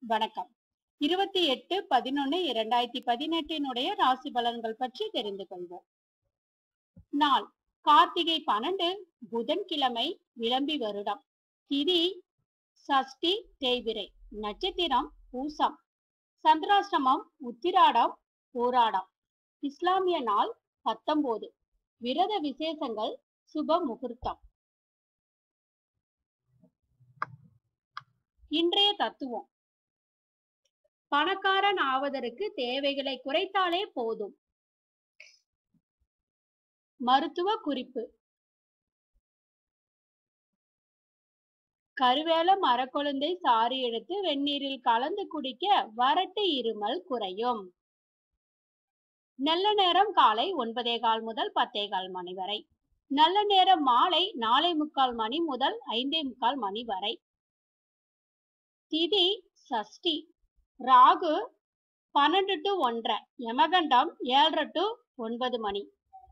வணக்கம் இருபத்தி எட்டு பதினொன்னு இரண்டாயிரத்தி பதினெட்டினுடைய ராசி பலன்கள் பற்றி தெரிந்து கொள்வோம் நாள் கார்த்திகை பன்னெண்டு புதன்கிழமை விளம்பி வருடம் திதி சஷ்டி தேய்பிரை நட்சத்திரம் பூசம் சந்திராஷ்டமம் உத்திராடம் போராடம் இஸ்லாமிய நாள் பத்தொன்பது விரத விசேஷங்கள் சுப முகூர்த்தம் இன்றைய தத்துவம் பணக்காரன் ஆவதற்கு தேவைகளை குறைத்தாலே போதும் மருத்துவ குறிப்பு கருவேல மரக்கொழுந்தை சாறு எடுத்து வெந்நீரில் கலந்து குடிக்க வறட்டு இருமல் குறையும் நல்ல நேரம் காலை ஒன்பதே கால் முதல் பத்தே கால் மணி வரை நல்ல நேரம் மாலை நாலே முக்கால் மணி முதல் ஐந்தே முக்கால் மணி வரை திதி சஷ்டி ராகு பன்னெண்டு டு ஒன்றரை யமகண்டம் ஏழரை டு ஒன்பது மணி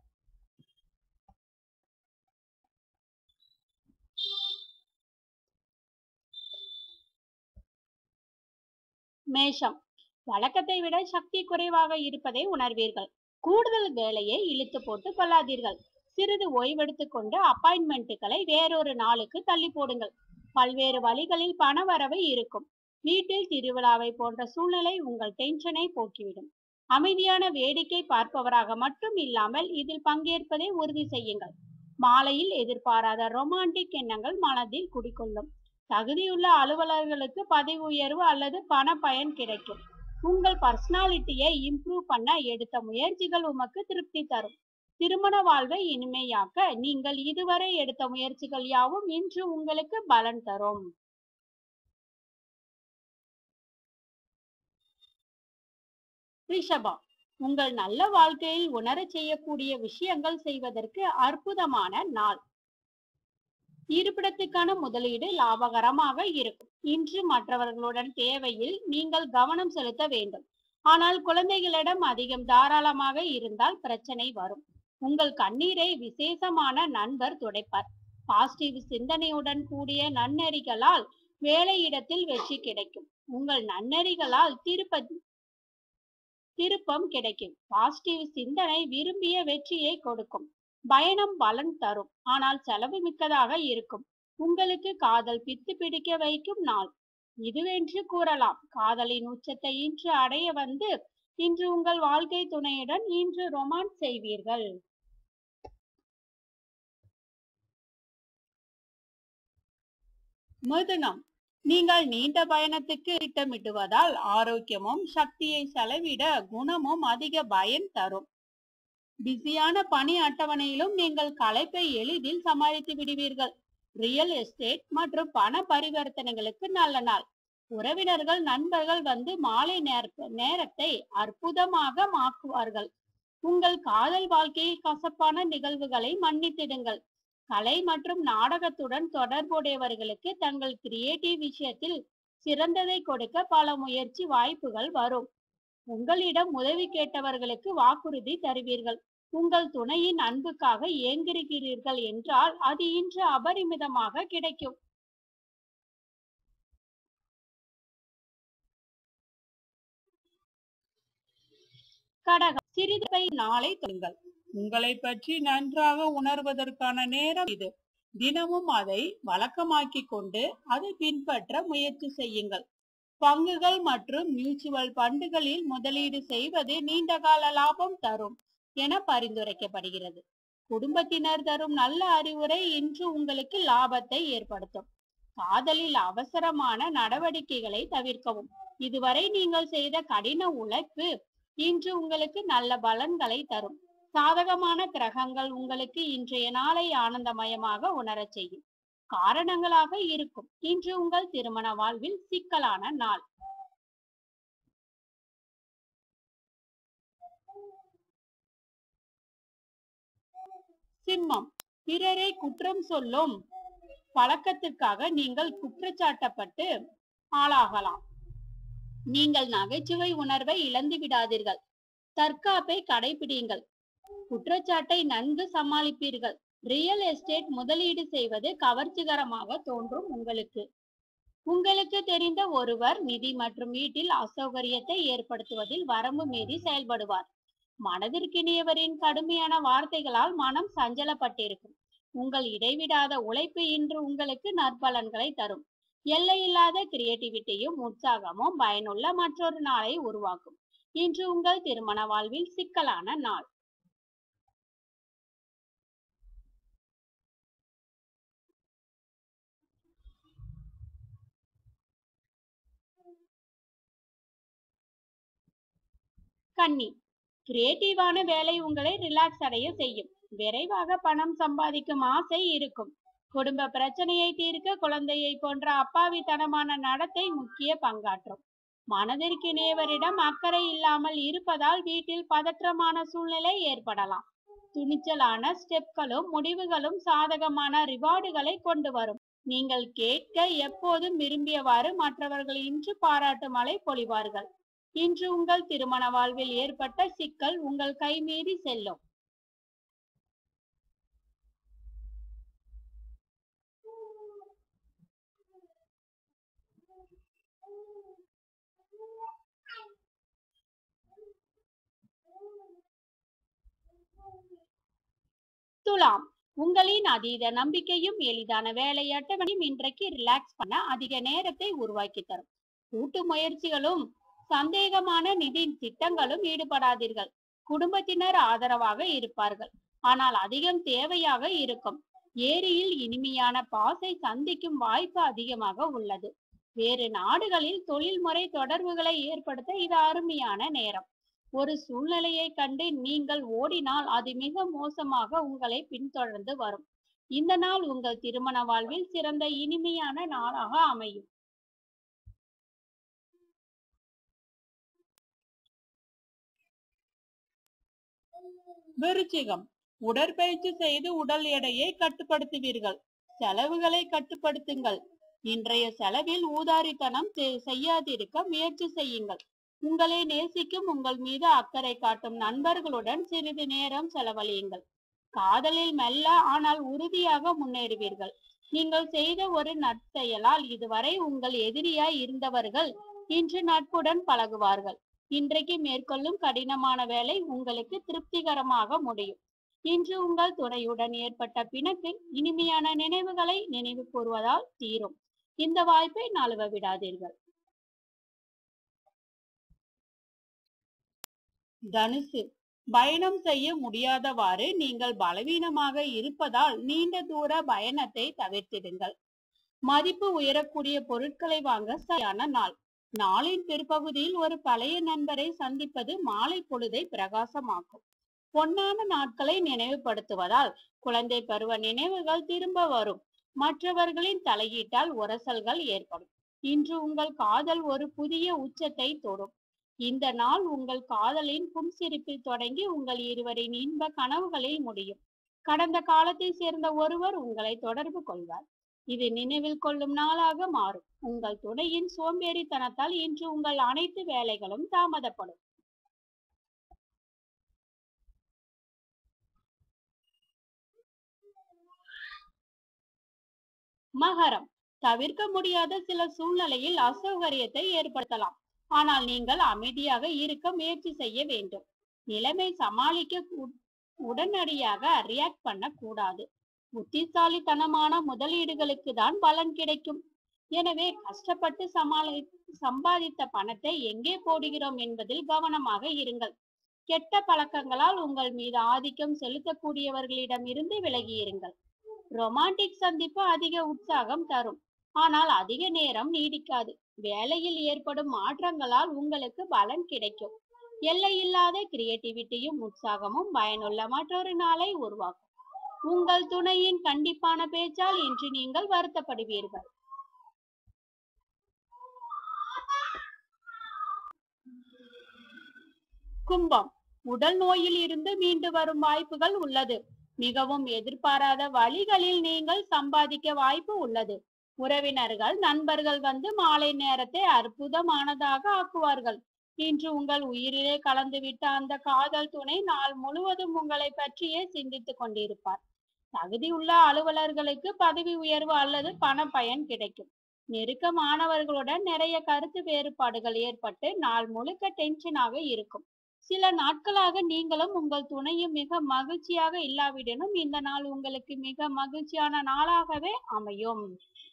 மேஷம் வழக்கத்தை விட சக்தி குறைவாக இருப்பதை உணர்வீர்கள் கூடுதல் வேலையை இழுத்து போட்டு கொள்ளாதீர்கள் சிறிது ஓய்வெடுத்துக் கொண்டு அப்பாயின்மெண்ட்டுகளை வேறொரு நாளுக்கு தள்ளி போடுங்கள் பல்வேறு வழிகளில் பணவரவு இருக்கும் வீட்டில் திருவிழாவை போன்ற சூழ்நிலை உங்கள் டென்ஷனை போக்கிவிடும் அமைதியான வேடிக்கை பார்ப்பவராக மட்டும் இல்லாமல் இதில் பங்கேற்பதை உறுதி செய்யுங்கள் மாலையில் எதிர்பாராத ரொமான்டிக் எண்ணங்கள் மனதில் குடிக்கொள்ளும் தகுதியுள்ள அலுவலர்களுக்கு பதவி உயர்வு அல்லது பண பயன் கிடைக்கும் உங்கள் பர்சனாலிட்டியை இம்ப்ரூவ் பண்ண எடுத்த முயற்சிகள் உமக்கு திருப்தி தரும் திருமண வாழ்வை இனிமையாக்க நீங்கள் இதுவரை எடுத்த முயற்சிகள் யாவும் இன்று உங்களுக்கு பலன் தரும் ரிஷபம் உங்கள் நல்ல வாழ்க்கையில் உணரச் செய்யக்கூடிய விஷயங்கள் செய்வதற்கு அற்புதமான நாள் இருப்பிடத்துக்கான முதலீடு லாபகரமாக இருக்கும் இன்று மற்றவர்களுடன் தேவையில் நீங்கள் கவனம் செலுத்த வேண்டும் ஆனால் குழந்தைகளிடம் அதிகம் தாராளமாக இருந்தால் பிரச்சனை வரும் உங்கள் கண்ணீரை விசேஷமான நண்பர் துடைப்பார் பாசிட்டிவ் சிந்தனையுடன் கூடிய நன்னெறிகளால் வேலையிடத்தில் வெற்றி கிடைக்கும் உங்கள் நன்னெறிகளால் திருப்ப திருப்பம் கிடைக்கும் பாசிட்டிவ் சிந்தனை விரும்பிய வெற்றியை கொடுக்கும் பயணம் பலன் தரும் ஆனால் செலவு மிக்கதாக இருக்கும் உங்களுக்கு காதல் பித்து பிடிக்க வைக்கும் நாள் இதுவென்று கூறலாம் காதலின் உச்சத்தை இன்று அடைய வந்து இன்று உங்கள் வாழ்க்கை துணையுடன் இன்று ரொமான்ஸ் செய்வீர்கள் மிதுனம் நீங்கள் நீண்ட பயணத்துக்கு திட்டமிடுவதால் ஆரோக்கியமும் சக்தியை செலவிட குணமும் அதிக பயன் தரும் பிஸியான பணி அட்டவணையிலும் நீங்கள் களைப்பை எளிதில் சமாளித்து விடுவீர்கள் ரியல் எஸ்டேட் மற்றும் பண பரிவர்த்தனைகளுக்கு நல்ல நாள் உறவினர்கள் நண்பர்கள் வந்து மாலை நேர நேரத்தை அற்புதமாக மாக்குவார்கள் உங்கள் காதல் வாழ்க்கையில் கசப்பான நிகழ்வுகளை மன்னித்திடுங்கள் கலை மற்றும் நாடகத்துடன் தொடர்புடையவர்களுக்கு தங்கள் கிரியேட்டிவ் விஷயத்தில் சிறந்ததை கொடுக்க பல முயற்சி வாய்ப்புகள் வரும் உங்களிடம் உதவி கேட்டவர்களுக்கு வாக்குறுதி தருவீர்கள் உங்கள் துணையின் அன்புக்காக ஏங்கிருக்கிறீர்கள் என்றால் அது இன்று அபரிமிதமாக கிடைக்கும் கடகம் சிறிது நாளை தொங்கள் உங்களை பற்றி நன்றாக உணர்வதற்கான நேரம் இது தினமும் அதை வழக்கமாக்கிக் கொண்டு அதை பின்பற்ற முயற்சி செய்யுங்கள் பங்குகள் மற்றும் மியூச்சுவல் ஃபண்டுகளில் முதலீடு செய்வது நீண்டகால லாபம் தரும் என பரிந்துரைக்கப்படுகிறது குடும்பத்தினர் தரும் நல்ல அறிவுரை இன்று உங்களுக்கு லாபத்தை ஏற்படுத்தும் காதலில் அவசரமான நடவடிக்கைகளை தவிர்க்கவும் இதுவரை நீங்கள் செய்த கடின உழைப்பு இன்று உங்களுக்கு நல்ல பலன்களை தரும் சாதகமான கிரகங்கள் உங்களுக்கு இன்றைய நாளை ஆனந்தமயமாக உணரச் செய்யும் காரணங்களாக இருக்கும் இன்று உங்கள் திருமண வாழ்வில் சிக்கலான நாள் சிம்மம் பிறரை குற்றம் சொல்லும் பழக்கத்திற்காக நீங்கள் குற்றச்சாட்டப்பட்டு ஆளாகலாம் நீங்கள் நகைச்சுவை உணர்வை இழந்து விடாதீர்கள் தற்காப்பை கடைபிடியுங்கள் குற்றச்சாட்டை நன்கு சமாளிப்பீர்கள் ரியல் எஸ்டேட் முதலீடு செய்வது கவர்ச்சிகரமாக தோன்றும் உங்களுக்கு உங்களுக்கு தெரிந்த ஒருவர் நிதி மற்றும் வீட்டில் அசௌகரியத்தை ஏற்படுத்துவதில் வரம்பு மீறி செயல்படுவார் மனதிற்கினியவரின் கடுமையான வார்த்தைகளால் மனம் சஞ்சலப்பட்டிருக்கும் உங்கள் இடைவிடாத உழைப்பு இன்று உங்களுக்கு நற்பலன்களை தரும் எல்லையில்லாத கிரியேட்டிவிட்டியும் உற்சாகமும் பயனுள்ள மற்றொரு நாளை உருவாக்கும் இன்று உங்கள் திருமண வாழ்வில் சிக்கலான நாள் கன்னி கிரியேட்டிவான வேலை உங்களை ரிலாக்ஸ் அடைய செய்யும் விரைவாக பணம் சம்பாதிக்கும் ஆசை இருக்கும் குடும்ப பிரச்சனையை தீர்க்க குழந்தையை போன்ற அப்பாவித்தனமான நடத்தை முக்கிய பங்காற்றும் மனதிற்கினியவரிடம் அக்கறை இல்லாமல் இருப்பதால் வீட்டில் பதற்றமான சூழ்நிலை ஏற்படலாம் துணிச்சலான ஸ்டெப்களும் முடிவுகளும் சாதகமான ரிவார்டுகளை கொண்டு வரும் நீங்கள் கேட்க எப்போதும் விரும்பியவாறு மற்றவர்கள் இன்று பாராட்டு மழை பொழிவார்கள் இன்று உங்கள் திருமண வாழ்வில் ஏற்பட்ட சிக்கல் உங்கள் கைமீறி செல்லும் துலாம் உங்களின் அதீத நம்பிக்கையும் எளிதான வேலை அட்டவணையும் இன்றைக்கு ரிலாக்ஸ் பண்ண அதிக நேரத்தை உருவாக்கி தரும் கூட்டு முயற்சிகளும் சந்தேகமான நிதி திட்டங்களும் ஈடுபடாதீர்கள் குடும்பத்தினர் ஆதரவாக இருப்பார்கள் ஆனால் அதிகம் தேவையாக இருக்கும் ஏரியில் இனிமையான பாசை சந்திக்கும் வாய்ப்பு அதிகமாக உள்ளது வேறு நாடுகளில் தொழில்முறை தொடர்புகளை ஏற்படுத்த இது அருமையான நேரம் ஒரு சூழ்நிலையை கண்டு நீங்கள் ஓடினால் அது மிக மோசமாக உங்களை பின்தொடர்ந்து வரும் இந்த நாள் உங்கள் திருமண வாழ்வில் சிறந்த இனிமையான நாளாக அமையும் விருச்சிகம் உடற்பயிற்சி செய்து உடல் எடையை கட்டுப்படுத்துவீர்கள் செலவுகளை கட்டுப்படுத்துங்கள் இன்றைய செலவில் ஊதாரித்தனம் செ- செய்யாதிருக்க முயற்சி செய்யுங்கள் உங்களை நேசிக்கும் உங்கள் மீது அக்கறை காட்டும் நண்பர்களுடன் சிறிது நேரம் செலவழியுங்கள் காதலில் மெல்ல ஆனால் உறுதியாக முன்னேறுவீர்கள் நீங்கள் செய்த ஒரு நற்செயலால் இதுவரை உங்கள் எதிரியாய் இருந்தவர்கள் இன்று நட்புடன் பழகுவார்கள் இன்றைக்கு மேற்கொள்ளும் கடினமான வேலை உங்களுக்கு திருப்திகரமாக முடியும் இன்று உங்கள் துணையுடன் ஏற்பட்ட பிணக்கு இனிமையான நினைவுகளை நினைவு கூறுவதால் தீரும் இந்த வாய்ப்பை நழுவ விடாதீர்கள் தனுசு பயணம் செய்ய முடியாதவாறு நீங்கள் பலவீனமாக இருப்பதால் நீண்ட தூர பயணத்தை தவிர்த்திடுங்கள் மதிப்பு உயரக்கூடிய பொருட்களை வாங்க சரியான நாள் நாளின் பிற்பகுதியில் ஒரு பழைய நண்பரை சந்திப்பது மாலை பொழுதை பிரகாசமாக்கும் பொன்னான நாட்களை நினைவுபடுத்துவதால் குழந்தை பருவ நினைவுகள் திரும்ப வரும் மற்றவர்களின் தலையீட்டால் உரசல்கள் ஏற்படும் இன்று உங்கள் காதல் ஒரு புதிய உச்சத்தை தொடும் இந்த நாள் உங்கள் காதலின் புன்சிரிப்பில் தொடங்கி உங்கள் இருவரின் இன்ப கனவுகளில் முடியும் கடந்த காலத்தை சேர்ந்த ஒருவர் உங்களை தொடர்பு கொள்வார் இது நினைவில் கொள்ளும் நாளாக மாறும் உங்கள் துணையின் சோம்பேறித்தனத்தால் இன்று உங்கள் அனைத்து வேலைகளும் தாமதப்படும் மகரம் தவிர்க்க முடியாத சில சூழ்நிலையில் அசௌகரியத்தை ஏற்படுத்தலாம் ஆனால் நீங்கள் அமைதியாக இருக்க முயற்சி செய்ய வேண்டும் நிலைமை சமாளிக்க கூ- உடனடியாக ரியாக்ட் பண்ண கூடாது புத்திசாலித்தனமான முதலீடுகளுக்கு தான் பலன் கிடைக்கும் எனவே கஷ்டப்பட்டு சமாளி சம்பாதித்த பணத்தை எங்கே போடுகிறோம் என்பதில் கவனமாக இருங்கள் கெட்ட பழக்கங்களால் உங்கள் மீது ஆதிக்கம் செலுத்தக்கூடியவர்களிடம் இருந்து விலகி இருங்கள் ரொமான்டிக் சந்திப்பு அதிக உற்சாகம் தரும் ஆனால் அதிக நேரம் நீடிக்காது வேலையில் ஏற்படும் மாற்றங்களால் உங்களுக்கு பலன் கிடைக்கும் எல்லையில்லாத கிரியேட்டிவிட்டியும் உற்சாகமும் பயனுள்ள மற்றொரு நாளை உருவாக்கும் உங்கள் துணையின் கண்டிப்பான பேச்சால் இன்று நீங்கள் வருத்தப்படுவீர்கள் கும்பம் உடல் நோயில் இருந்து மீண்டு வரும் வாய்ப்புகள் உள்ளது மிகவும் எதிர்பாராத வழிகளில் நீங்கள் சம்பாதிக்க வாய்ப்பு உள்ளது உறவினர்கள் நண்பர்கள் வந்து மாலை நேரத்தை அற்புதமானதாக ஆக்குவார்கள் இன்று உங்கள் உயிரிலே கலந்துவிட்ட அந்த காதல் துணை நாள் முழுவதும் உங்களை பற்றியே சிந்தித்துக் கொண்டிருப்பார் தகுதியுள்ள அலுவலர்களுக்கு பதவி உயர்வு அல்லது பண பயன் கிடைக்கும் நெருக்கமானவர்களுடன் நிறைய கருத்து வேறுபாடுகள் ஏற்பட்டு நாள் முழுக்க டென்ஷனாக இருக்கும் சில நாட்களாக நீங்களும் உங்கள் துணையும் மிக மகிழ்ச்சியாக இல்லாவிடனும் இந்த நாள் உங்களுக்கு மிக மகிழ்ச்சியான நாளாகவே அமையும்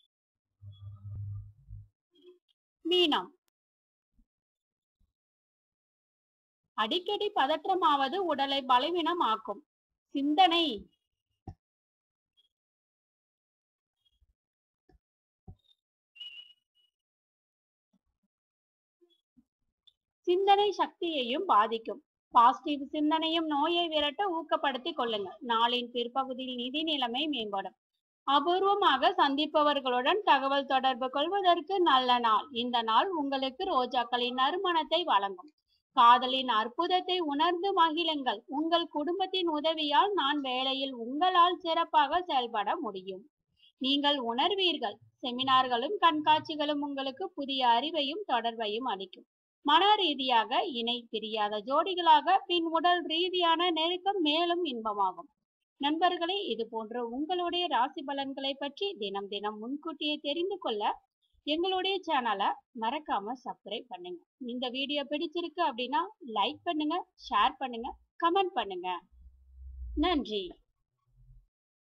மீனம் அடிக்கடி பதற்றமாவது உடலை பலவீனமாக்கும் சிந்தனை சிந்தனை சக்தியையும் பாதிக்கும் பாசிட்டிவ் சிந்தனையும் நோயை விரட்ட ஊக்கப்படுத்திக் கொள்ளுங்கள் நாளின் பிற்பகுதியில் நிதி நிலைமை மேம்படும் அபூர்வமாக சந்திப்பவர்களுடன் தகவல் தொடர்பு கொள்வதற்கு நல்ல நாள் இந்த நாள் உங்களுக்கு ரோஜாக்களின் நறுமணத்தை வழங்கும் காதலின் அற்புதத்தை உணர்ந்து மகிழுங்கள் உங்கள் குடும்பத்தின் உதவியால் நான் வேலையில் உங்களால் சிறப்பாக செயல்பட முடியும் நீங்கள் உணர்வீர்கள் செமினார்களும் கண்காட்சிகளும் உங்களுக்கு புதிய அறிவையும் தொடர்பையும் அளிக்கும் மன ரீதியாக இணை பிரியாத ஜோடிகளாக பின் உடல் ரீதியான நெருக்கம் மேலும் இன்பமாகும் நண்பர்களே இது போன்ற உங்களுடைய ராசி பலன்களை பற்றி தினம் தினம் முன்கூட்டியே தெரிந்து கொள்ள எங்களுடைய சேனலை மறக்காம சப்ஸ்கிரைப் பண்ணுங்க இந்த வீடியோ பிடிச்சிருக்கு அப்படின்னா லைக் பண்ணுங்க ஷேர் பண்ணுங்க கமெண்ட் பண்ணுங்க நன்றி